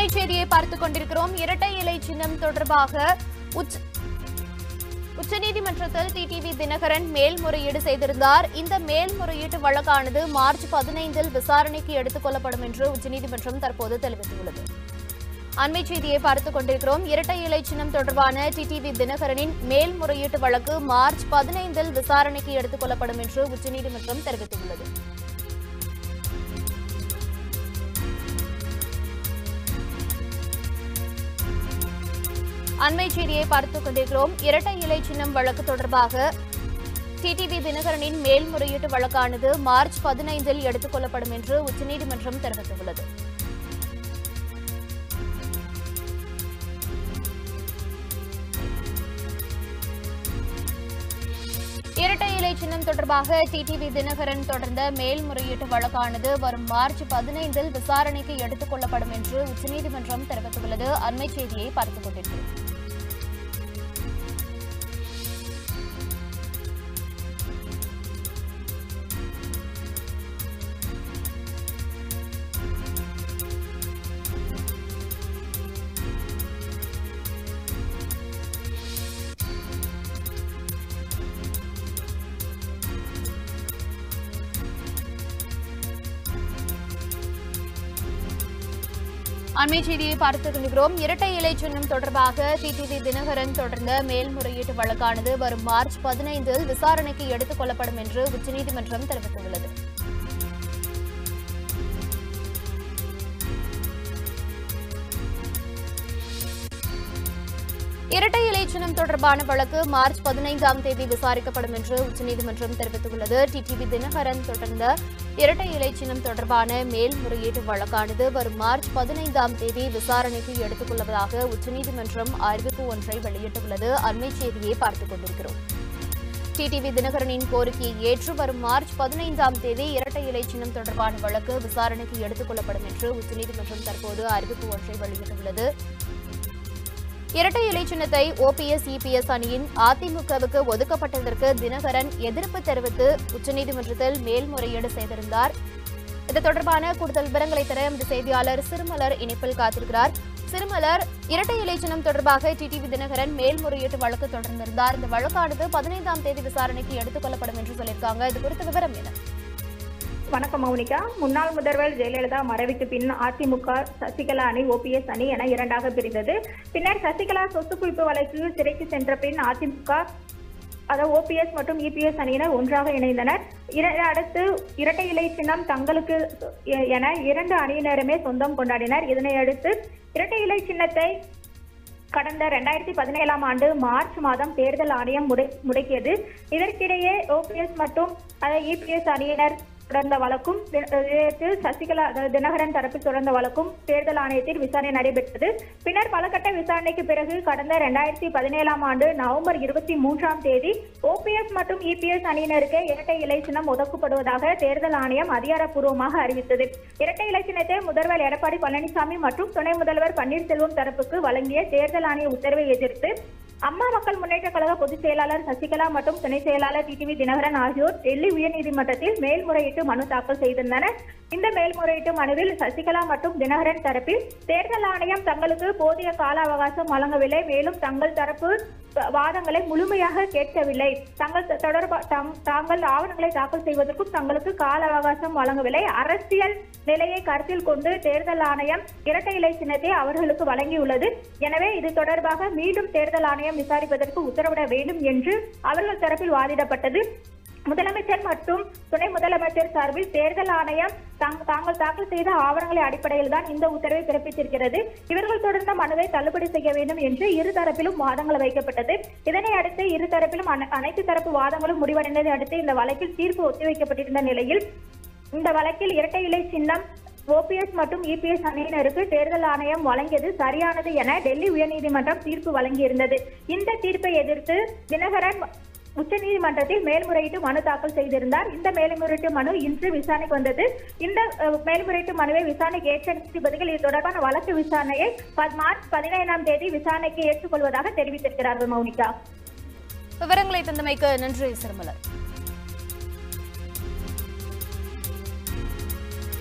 செய்தியை பார்த்துக் கொண்டிருக்கிறோம் இரட்டை இலை சின்னம் தொடர்பாக உச்ச உச்சநீதிமன்றத்தில் டிடிவி தினகரன் மேல்முறையீடு செய்திருந்தார் இந்த மேல்முறையீட்டு வழக்கானது மார்ச் பதினைந்தில் விசாரணைக்கு எடுத்துக் கொள்ளப்படும் என்று உச்சநீதிமன்றம் தற்போது தெரிவித்துள்ளது அண்மை செய்தியை பார்த்துக் கொண்டிருக்கிறோம் இரட்டை இலை சின்னம் தொடர்பான டிடிவி தினகரனின் மேல்முறையீட்டு வழக்கு மார்ச் பதினைந்தில் விசாரணைக்கு எடுத்துக் கொள்ளப்படும் என்று உச்சநீதிமன்றம் தெரிவித்துள்ளது அண்மை செய்தியை பார்த்துக் கொண்டிருக்கிறோம் இரட்டை இலை சின்னம் வழக்கு தொடர்பாக டிடிவி தினகரனின் மேல்முறையீட்டு வழக்கானது மார்ச் பதினைந்தில் எடுத்துக் கொள்ளப்படும் என்று உச்சநீதிமன்றம் தெரிவித்துள்ளது இரட்டை இலை சின்னம் தொடர்பாக டிடிவி தினகரன் தொடர்ந்த மேல்முறையீட்டு வழக்கானது வரும் மார்ச் பதினைந்தில் விசாரணைக்கு எடுத்துக் கொள்ளப்படும் என்று உச்சநீதிமன்றம் தெரிவித்துள்ளது அண்மை செய்தியை பார்த்துக் கொண்டிருக்கிறோம் அண்மை செய்தியை பார்த்துக் கொள்கிறோம் இரட்டை இலை சின்னம் தொடர்பாக டிடிவி தினகரன் தொடர்ந்த மேல்முறையீட்டு வழக்கானது வரும் மார்ச் பதினைந்தில் விசாரணைக்கு எடுத்துக் கொள்ளப்படும் என்று உச்சநீதிமன்றம் தெரிவித்துள்ளது இரட்டை இலை சின்னம் தொடர்பான வழக்கு மார்ச் பதினைந்தாம் தேதி விசாரிக்கப்படும் என்று உச்சநீதிமன்றம் தெரிவித்துள்ளது டிடிவி தினகரன் தொடர்ந்த இரட்டை இலை சின்னம் தொடர்பான மேல்முறையீட்டு வழக்கானது வரும் மார்ச் பதினைந்தாம் தேதி விசாரணைக்கு எடுத்துக் கொள்வதாக உச்சநீதிமன்றம் அறிவிப்பு ஒன்றை வெளியிட்டுள்ளது அண்மை செய்தியை பார்த்துக் கொண்டிருக்கிறோம் டிடிவி தினகரனின் கோரிக்கையை ஏற்று வரும் மார்ச் பதினைந்தாம் தேதி இரட்டை இலை சின்னம் தொடர்பான வழக்கு விசாரணைக்கு எடுத்துக் கொள்ளப்படும் என்று உச்சநீதிமன்றம் தற்போது அறிவிப்பு ஒன்றை வெளியிட்டுள்ளது இரட்டை இலை சின்னத்தை ஓபிஎஸ் இபிஎஸ் அணியின் அதிமுகவுக்கு ஒதுக்கப்பட்டதற்கு தினகரன் எதிர்ப்பு தெரிவித்து உச்சநீதிமன்றத்தில் மேல்முறையீடு செய்திருந்தார் இது தொடர்பான கூடுதல் விவரங்களை தர எமது செய்தியாளர் சிறுமலர் இணைப்பில் காத்திருக்கிறார் சிறுமலர் இரட்டை இலை சின்னம் தொடர்பாக டிடிவி தினகரன் மேல்முறையீட்டு வழக்கு தொடர்ந்திருந்தார் இந்த வழக்கானது பதினைந்தாம் தேதி விசாரணைக்கு எடுத்துக் கொள்ளப்படும் என்று சொல்லியிருக்காங்க இது குறித்த விவரம் என்ன வணக்கம் மௌனிகா முன்னாள் முதல்வர் ஜெயலலிதா மறைவுக்கு பின் அதிமுக சசிகலா அணி ஓபிஎஸ் அணி என இரண்டாக பிரிந்தது பின்னர் சசிகலா சொத்து குவிப்பு வழக்கில் சிறைக்கு சென்ற பின் அதிமுக அதாவது ஓபிஎஸ் மற்றும் இபிஎஸ் அணியினர் ஒன்றாக இணைந்தனர் இர- அடுத்து இரட்டை இலை சின்னம் தங்களுக்கு எ- என இரண்டு அணியினருமே சொந்தம் கொண்டாடினர் இதனை அடுத்து இரட்டை இலை சின்னத்தை கடந்த ரெண்டாயிரத்தி பதினேழாம் ஆண்டு மார்ச் மாதம் தேர்தல் ஆணையம் முடை முடக்கியது இதற்கிடையே ஓபிஎஸ் மற்றும் இபிஎஸ் அணியினர் தொடர்ந்த வழக்கும் தி- இதற்கு சசிகலா அதாவது தினகரன் தரப்பில் தொடர்ந்த வழக்கும் தேர்தல் ஆணையத்தில் விசாரணை நடைபெற்றது பின்னர் பல கட்ட விசாரணைக்கு பிறகு கடந்த ரெண்டாயிரத்தி பதினேழாம் ஆண்டு நவம்பர் இருபத்தி மூன்றாம் தேதி ஓபிஎஸ் மற்றும் இபிஎஸ் அணியினருக்கு இரட்டை இலை சின்னம் ஒதுக்கப்படுவதாக தேர்தல் ஆணையம் அதிகாரப்பூர்வமாக அறிவித்தது இரட்டை இலை சின்னத்தை முதல்வர் எடப்பாடி பழனிசாமி மற்றும் துணை முதல்வர் பன்னீர்செல்வம் தரப்புக்கு வழங்கிய தேர்தல் ஆணைய உத்தரவை எதிர்த்து அம்மா மக்கள் முன்னேற்ற கழக பொதுச் செயலாளர் சசிகலா மற்றும் துணை செயலாளர் டிடிவி தினகரன் ஆகியோர் டெல்லி உயர்நீதிமன்றத்தில் மேல்முறையீட்டு மனு தாக்கல் செய்திருந்தனர் இந்த மேல்முறையீட்டு மனுவில் சசிகலா மற்றும் தினகரன் தரப்பில் தேர்தல் ஆணையம் தங்களுக்கு போதிய கால அவகாசம் வழங்கவில்லை மேலும் தங்கள் தரப்பு வாதங்களை முழுமையாக கேட்கவில்லை தங்கள் தொடர்பா தம்- தாங்கள் ஆவணங்களை தாக்கல் செய்வதற்கும் தங்களுக்கு கால அவகாசம் வழங்கவில்லை அரசியல் நிலையை கருத்தில் கொண்டு தேர்தல் ஆணையம் இரட்டை இலை சின்னத்தை அவர்களுக்கு வழங்கியுள்ளது எனவே இது தொடர்பாக மீண்டும் தேர்தல் ஆணையம் விசாரிப்பதற்கு உத்தரவிட வேண்டும் என்று அவர்கள் தரப்பில் வாதிடப்பட்டது முதலமைச்சர் மற்றும் துணை முதலமைச்சர் சார்பில் தேர்தல் ஆணையம் தாங்- தாங்கள் தாக்கல் செய்த ஆவணங்களை அடிப்படையில் தான் இந்த உத்தரவை பிறப்பித்திருக்கிறது இவர்கள் தொடர்ந்த மனுவை தள்ளுபடி செய்ய வேண்டும் என்று இரு தரப்பிலும் வாதங்கள் வைக்கப்பட்டது இதனை அடுத்து இரு தரப்பிலும் அனை- அனைத்து தரப்பு வாதங்களும் முடிவடைந்ததை அடுத்து இந்த வழக்கில் தீர்ப்பு ஒத்திவைக்கப்பட்டிருந்த நிலையில் இந்த வழக்கில் இரட்டை இலை சின்னம் ஓபிஎஸ் மற்றும் இபிஎஸ் அணியினருக்கு தேர்தல் ஆணையம் வழங்கியது சரியானது என டெல்லி உயர்நீதிமன்றம் தீர்ப்பு வழங்கியிருந்தது இந்த தீர்ப்பை எதிர்த்து தினகரன் உச்சநீதிமன்றத்தில் மேல்முறையீட்டு மனு தாக்கல் செய்திருந்தார் இந்த மேல்முறையீட்டு மனு இன்று விசாரணைக்கு வந்தது இந்த அஹ், மேல்முறையீட்டு மனுவை விசாரணைக்கு ஏற்ற நீதிபதிகள் இது தொடர்பான வழக்கு விசாரணையை ப- மார்ச் பதினைந்தாம் தேதி விசாரணைக்கு ஏற்றுக்கொள்வதாக தெரிவித்திருக்கிறார்கள் மௌனிகா விவரங்களை தந்தமைக்கு நன்றி சிறுமலர்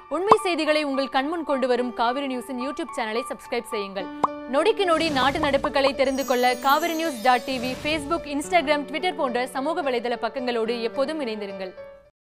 உண்மை செய்திகளை உங்கள் கண்முன் கொண்டு வரும் காவிரி நியூஸின் யூடியூப் சேனலை சப்ஸ்கிரைப் செய்யுங்கள் நொடிக்கு நொடி நாட்டு நடப்புகளை தெரிந்து கொள்ள Kaveri news dot TV Facebook Instagram Twitter போன்ற சமூக வலைதள பக்கங்களோடு எப்போதும் இணைந்திருங்கள்